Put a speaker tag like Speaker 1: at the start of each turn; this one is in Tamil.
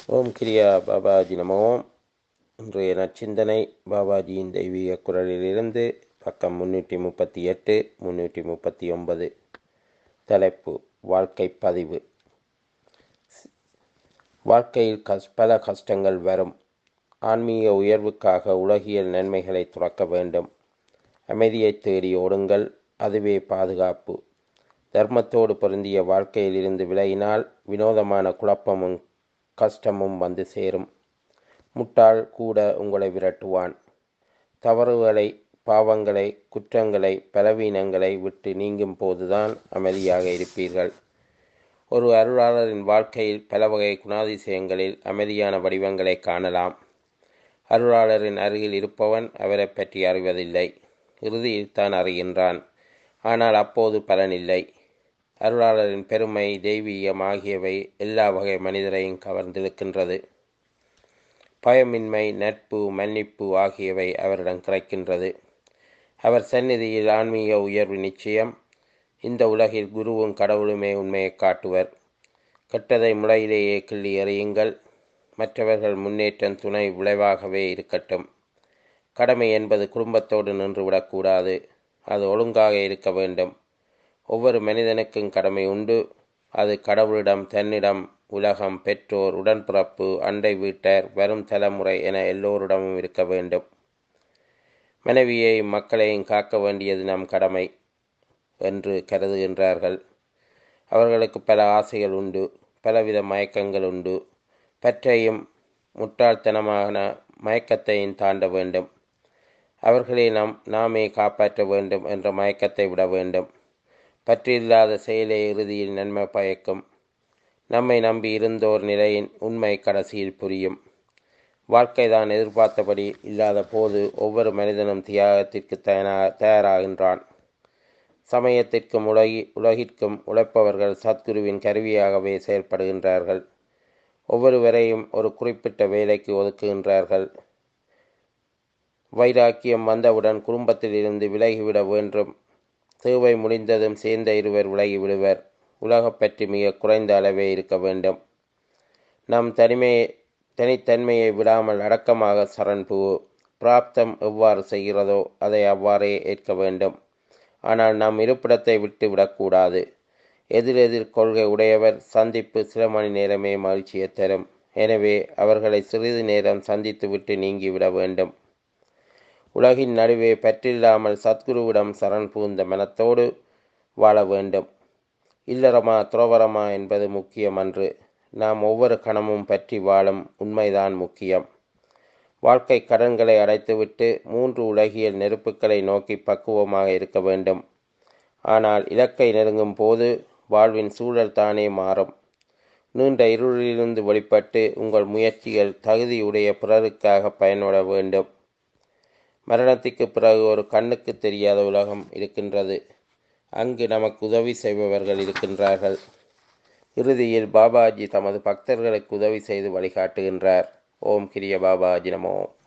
Speaker 1: ஓம் கிரியா பாபாஜி நமோ இன்றைய நச்சிந்தனை பாபாஜியின் தெய்வீக குரலிலிருந்து பக்கம் முன்னூற்றி முப்பத்தி எட்டு முன்னூற்றி முப்பத்தி ஒன்பது தலைப்பு வாழ்க்கை பதிவு வாழ்க்கையில் கஸ் பல கஷ்டங்கள் வரும் ஆன்மீக உயர்வுக்காக உலகியல் நன்மைகளை துறக்க வேண்டும் அமைதியை தேடி ஓடுங்கள் அதுவே பாதுகாப்பு தர்மத்தோடு பொருந்திய வாழ்க்கையிலிருந்து விலகினால் வினோதமான குழப்பமும் கஷ்டமும் வந்து சேரும் முட்டாள் கூட உங்களை விரட்டுவான் தவறுகளை பாவங்களை குற்றங்களை பலவீனங்களை விட்டு நீங்கும் போதுதான் அமைதியாக இருப்பீர்கள் ஒரு அருளாளரின் வாழ்க்கையில் பல வகை குணாதிசயங்களில் அமைதியான வடிவங்களை காணலாம் அருளாளரின் அருகில் இருப்பவன் அவரை பற்றி அறிவதில்லை இறுதியில் தான் அறிகின்றான் ஆனால் அப்போது பலனில்லை அருளாளரின் பெருமை தெய்வீகம் ஆகியவை எல்லா வகை மனிதரையும் கவர்ந்திருக்கின்றது பயமின்மை நட்பு மன்னிப்பு ஆகியவை அவரிடம் கிடைக்கின்றது அவர் சந்நிதியில் ஆன்மீக உயர்வு நிச்சயம் இந்த உலகில் குருவும் கடவுளுமே உண்மையை காட்டுவர் கெட்டதை முளையிலேயே கிள்ளி எறியுங்கள் மற்றவர்கள் முன்னேற்றம் துணை விளைவாகவே இருக்கட்டும் கடமை என்பது குடும்பத்தோடு நின்று விடக்கூடாது அது ஒழுங்காக இருக்க வேண்டும் ஒவ்வொரு மனிதனுக்கும் கடமை உண்டு அது கடவுளிடம் தன்னிடம் உலகம் பெற்றோர் உடன்பிறப்பு அண்டை வீட்டார் வரும் தலைமுறை என எல்லோரிடமும் இருக்க வேண்டும் மனைவியையும் மக்களையும் காக்க வேண்டியது நம் கடமை என்று கருதுகின்றார்கள் அவர்களுக்கு பல ஆசைகள் உண்டு பலவித மயக்கங்கள் உண்டு பற்றையும் முட்டாள்தனமான மயக்கத்தையும் தாண்ட வேண்டும் அவர்களை நாம் நாமே காப்பாற்ற வேண்டும் என்ற மயக்கத்தை விட வேண்டும் பற்றில்லாத செயலே இறுதியில் நன்மை பயக்கும் நம்மை நம்பி இருந்தோர் நிலையின் உண்மை கடைசியில் புரியும் வாழ்க்கைதான் எதிர்பார்த்தபடி இல்லாத போது ஒவ்வொரு மனிதனும் தியாகத்திற்கு தயாராகின்றான் சமயத்திற்கும் உலகி உலகிற்கும் உழைப்பவர்கள் சத்குருவின் கருவியாகவே செயல்படுகின்றார்கள் ஒவ்வொருவரையும் ஒரு குறிப்பிட்ட வேலைக்கு ஒதுக்குகின்றார்கள் வைராக்கியம் வந்தவுடன் குடும்பத்தில் இருந்து விலகிவிட வேண்டும் தேவை முடிந்ததும் சேர்ந்த இருவர் விலகி விடுவர் உலகப் பற்றி மிக குறைந்த அளவே இருக்க வேண்டும் நம் தனிமையை தனித்தன்மையை விடாமல் அடக்கமாக சரண் புகு பிராப்தம் எவ்வாறு செய்கிறதோ அதை அவ்வாறே ஏற்க வேண்டும் ஆனால் நாம் இருப்பிடத்தை விட்டு விடக்கூடாது எதிரெதிர் கொள்கை உடையவர் சந்திப்பு சில மணி நேரமே மகிழ்ச்சியை தரும் எனவே அவர்களை சிறிது நேரம் சந்தித்துவிட்டு நீங்கிவிட வேண்டும் உலகின் நடுவே பற்றில்லாமல் சத்குருவிடம் சரண் புகுந்த மனத்தோடு வாழ வேண்டும் இல்லறமா துறவரமா என்பது முக்கியமன்று நாம் ஒவ்வொரு கணமும் பற்றி வாழும் உண்மைதான் முக்கியம் வாழ்க்கை கடன்களை அடைத்துவிட்டு மூன்று உலகியல் நெருப்புகளை நோக்கி பக்குவமாக இருக்க வேண்டும் ஆனால் இலக்கை நெருங்கும் போது வாழ்வின் சூழல் தானே மாறும் நீண்ட இருளிலிருந்து வெளிப்பட்டு உங்கள் முயற்சிகள் தகுதியுடைய பிறருக்காக பயன்பட வேண்டும் மரணத்துக்கு பிறகு ஒரு கண்ணுக்கு தெரியாத உலகம் இருக்கின்றது அங்கு நமக்கு உதவி செய்பவர்கள் இருக்கின்றார்கள் இறுதியில் பாபாஜி தமது பக்தர்களுக்கு உதவி செய்து வழிகாட்டுகின்றார் ஓம் கிரிய பாபாஜி நமோ